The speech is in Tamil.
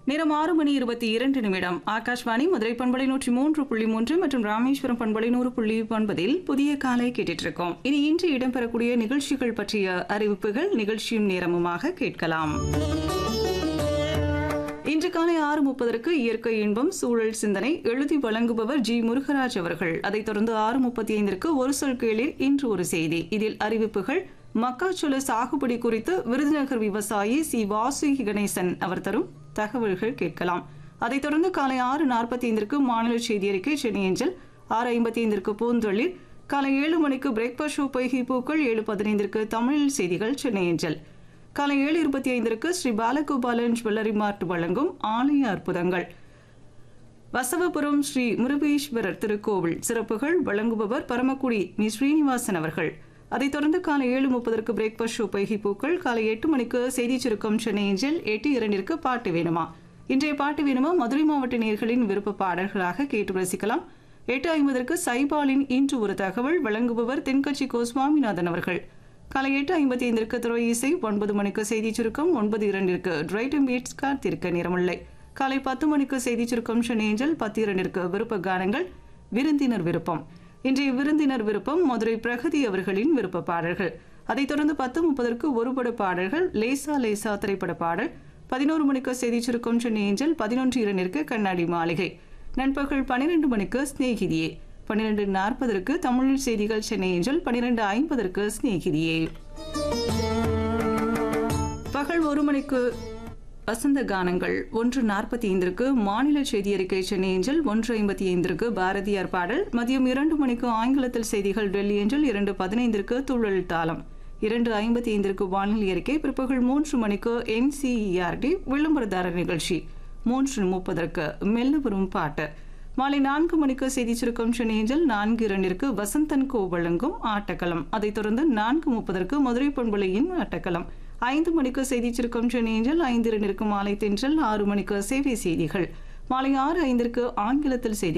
நேரம் ஆறு மணி இருபத்தி இரண்டு நிமிடம் ஆகாஷ்வாணி மதுரை பண்பலை நூற்றி மூன்று புள்ளி மூன்று மற்றும் ராமேஸ்வரம் பண்பலை நூறு புள்ளி ஒன்பதில் புதிய காலை கேட்டுட்டு இருக்கோம் இனி இன்று இடம்பெறக்கூடிய நிகழ்ச்சிகள் பற்றிய அறிவிப்புகள் நிகழ்ச்சியும் நேரமுமாக கேட்கலாம் இன்று காலை ஆறு முப்பதற்கு இயற்கை இன்பம் சூழல் சிந்தனை எழுதி வழங்குபவர் ஜி முருகராஜ் அவர்கள் அதைத் தொடர்ந்து ஆறு முப்பத்தி ஐந்திற்கு ஒரு சொல் கேளிர் இன்று ஒரு செய்தி இதில் அறிவிப்புகள் மக்காச்சோள சாகுபடி குறித்து விருதுநகர் விவசாயி சி வாசு கணேசன் அவர் தரும் தகவல்கள் கேட்கலாம் அதைத் தொடர்ந்து காலை ஆறு நாற்பத்தி ஐந்திற்கு மாநில செய்தி அறிக்கை சென்னை ஏஞ்சல் ஆறு ஐம்பத்தி ஐந்திற்கு பூந்தொழில் காலை ஏழு மணிக்கு பிரேக்ஃபாஸ்ட் ஷோ பொய்கை பூக்கள் ஏழு பதினைந்திற்கு தமிழில் செய்திகள் சென்னை ஏஞ்சல் காலை ஏழு இருபத்தி ஐந்திற்கு ஸ்ரீ பாலகோபாலன் ஜுவல்லரி மார்ட் வழங்கும் ஆலய அற்புதங்கள் வசவபுரம் ஸ்ரீ முருகேஸ்வரர் திருக்கோவில் சிறப்புகள் வழங்குபவர் பரமக்குடி நி ஸ்ரீனிவாசன் அவர்கள் அதைத் தொடர்ந்து காலை ஏழு முப்பதற்கு பிரேக்ஃபாஸ்ட் ஷோ பைகி பூக்கள் காலை எட்டு மணிக்கு செய்தி சுருக்கம் சென்னை ஏஞ்சல் எட்டு இரண்டிற்கு பாட்டு வேணுமா இன்றைய பாட்டு வேணுமா மதுரை மாவட்ட நேர்களின் விருப்ப பாடல்களாக கேட்டு ரசிக்கலாம் எட்டு ஐம்பதற்கு சைபாலின் இன்று ஒரு தகவல் வழங்குபவர் தென்கட்சி கோ சுவாமிநாதன் அவர்கள் காலை எட்டு ஐம்பத்தி ஐந்திற்கு துறை இசை ஒன்பது மணிக்கு செய்தி சுருக்கம் ஒன்பது இரண்டிற்கு டிரைட்டம் பீட்ஸ் காத்திருக்க நேரமில்லை காலை பத்து மணிக்கு செய்தி சுருக்கம் ஷனேஞ்சல் பத்து இரண்டிற்கு விருப்ப கானங்கள் விருந்தினர் விருப்பம் இன்றைய விருந்தினர் விருப்பம் மதுரை பிரகதி அவர்களின் விருப்ப பாடல்கள் அதைத் தொடர்ந்து பத்து முப்பதற்கு ஒருபட பாடல்கள் லேசா லேசா திரைப்பட பாடல் பதினோரு மணிக்கு செய்தி சுருக்கம் சென்னையஞ்சல் பதினொன்று இரண்டிற்கு கண்ணாடி மாளிகை நண்பகல் பன்னிரண்டு மணிக்கு ஸ்நேகிதியே பன்னிரண்டு நாற்பதற்கு தமிழில் செய்திகள் சென்னை ஏஞ்சல் பன்னிரண்டு ஐம்பதற்கு ஸ்நேகிதியே பகல் ஒரு மணிக்கு வசந்த கானங்கள் ஒன்று நாற்பத்தி ஐந்திற்கு மாநில செய்தி அறிக்கை சென்னை ஏஞ்சல் ஒன்று ஐம்பத்தி ஐந்திற்கு பாரதியார் பாடல் மதியம் இரண்டு மணிக்கு ஆங்கிலத்தில் செய்திகள் டெல்லி ஏஞ்சல் இரண்டு பதினைந்திற்கு துழல் தாளம் இரண்டு ஐம்பத்தி ஐந்திற்கு வானிலை அறிக்கை பிற்பகல் மூன்று மணிக்கு என்சிஇஆர்டி விளம்பரதாரர் நிகழ்ச்சி மூன்று முப்பதற்கு மெல்ல வரும் பாட்டு மாலை நான்கு மணிக்கு செய்தி சுருக்கம் சென்னையஞ்சல் நான்கு இரண்டிற்கு வசந்தன் கோ வழங்கும் ஆட்டக்களம் அதைத் தொடர்ந்து நான்கு முப்பதற்கு மதுரை பண்பலையின் ஆட்டக்களம் ஐந்து மணிக்கு செய்தி சுருக்கம் சென்னையஞ்சல் ஐந்து இரண்டிற்கு மாலை தென்றல் ஆறு மணிக்கு சேவை செய்திகள் மாலை ஆறு ஐந்திற்கு ஆங்கிலத்தில் செய்தி